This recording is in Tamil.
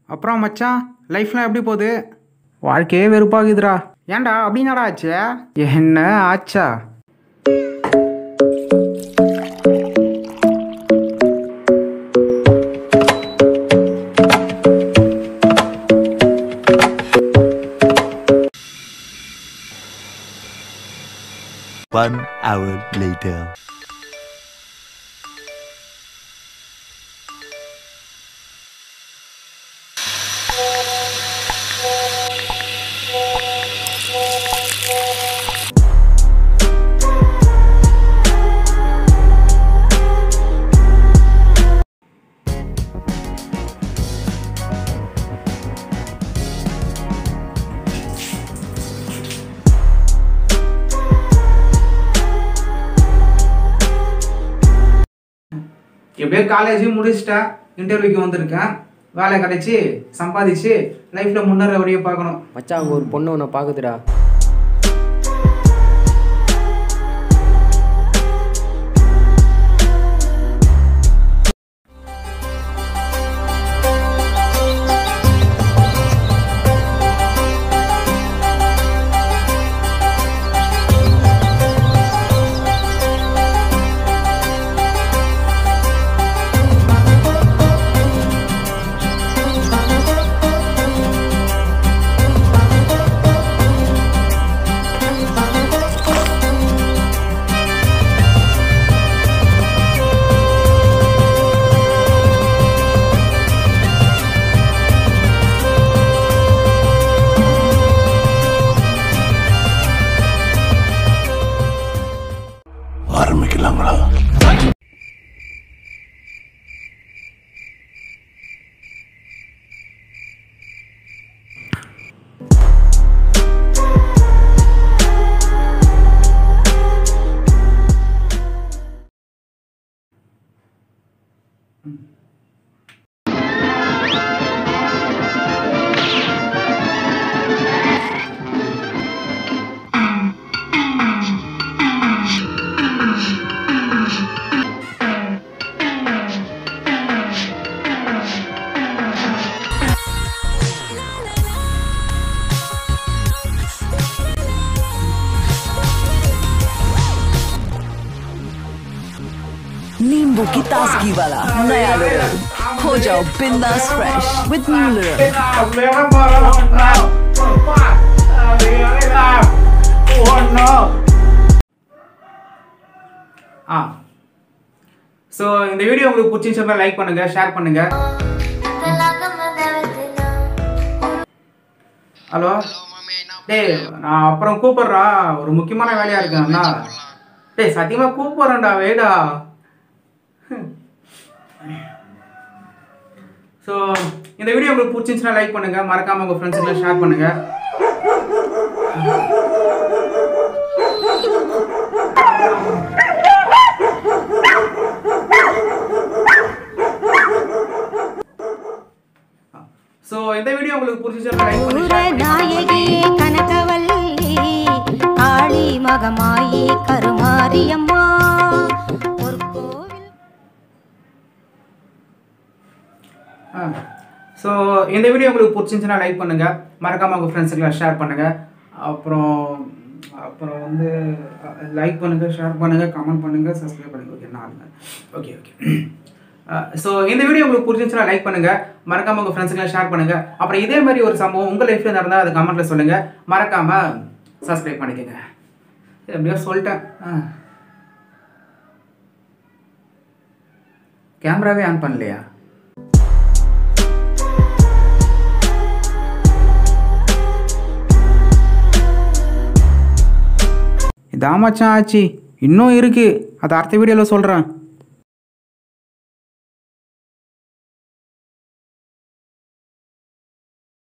அப்புறம் மச்சான் லைஃப்லாம் எப்படி போகுது வாழ்க்கையே வெறுப்பாகுதுடா ஏன்டா அப்படின்னாடா ஆச்சு என்ன ஆச்சா One hour later. எப்படியோ காலேஜும் முடிச்சிட்டேன் இன்டர்வியூக்கு வந்திருக்கேன் வேலை கிடைச்சி சம்பாதிச்சு லைஃப்பில் முன்னேற வழியை பார்க்கணும் மச்சான் அங்கே ஒரு பொண்ணு உன்னை பார்க்குதுடா ஆரம்பிக்கலாங்களா नींबू की ताजगी वाला नया लोरल हो जाओ बिंदास फ्रेश विद न्यू लोरल ஆ ஸோ இந்த வீடியோ உங்களுக்கு பிடிச்சிருந்தா லைக் பண்ணுங்க ஷேர் பண்ணுங்க ஹலோ டேய் நான் அப்புறம் கூப்பிட்றா ஒரு முக்கியமான வேலையா இருக்கேன் அண்ணா டேய் சத்தியமா கூப்பிட்றேன்டா வேடா ஸோ இந்த வீடியோ உங்களுக்கு பிடிச்சிருந்துச்சுன்னா லைக் பண்ணுங்க மறக்காம உங்க ஃப்ரெண்ட்ஸுக்கு ஷேர் பண்ணுங்க ஸோ இந்த வீடியோ உங்களுக்கு பிடிச்சிருந்தா லைக் பண்ணி share பண்ணி comment நாயகியே கனகவல்லி காளி மகமாயி கருமாரியம்மா ஒரு கோவில் ஸோ இந்த வீடியோ உங்களுக்கு பிடிச்சிருந்துச்சுன்னா லைக் பண்ணுங்க மறக்காம உங்க ஃப்ரெண்ட்ஸுக்கு ஷேர் பண்ணுங்க அப்புறம் அப்புறம் வந்து லைக் பண்ணுங்க ஷேர் பண்ணுங்க கமெண்ட் பண்ணுங்க சப்ஸ்கிரைப் பண்ணுங்க ஓகே நான் ஓகே ஓகே ஸோ இந்த வீடியோ உங்களுக்கு பிடிச்சிருந்துச்சுன்னா லைக் பண்ணுங்க மறக்காம உங்க ஃப்ரெண்ட்ஸுக்கு ஷேர் பண்ணுங்க அப்புறம் இதே மாதிரி ஒரு சம்பவம் உங்க லைஃப்ல நடந்தால் அதை கமெண்ட்ல சொல்லுங்க மறக்காம சப்ஸ்கிரைப் பண்ணிக்கோங்க எப்படியோ சொல்லிட்டேன் ஆ கேமராவே ஆன் பண்ணலையா இதான் மச்சான் ஆச்சு இன்னும் இருக்கு அது அடுத்த வீடியோவில் சொல்கிறேன்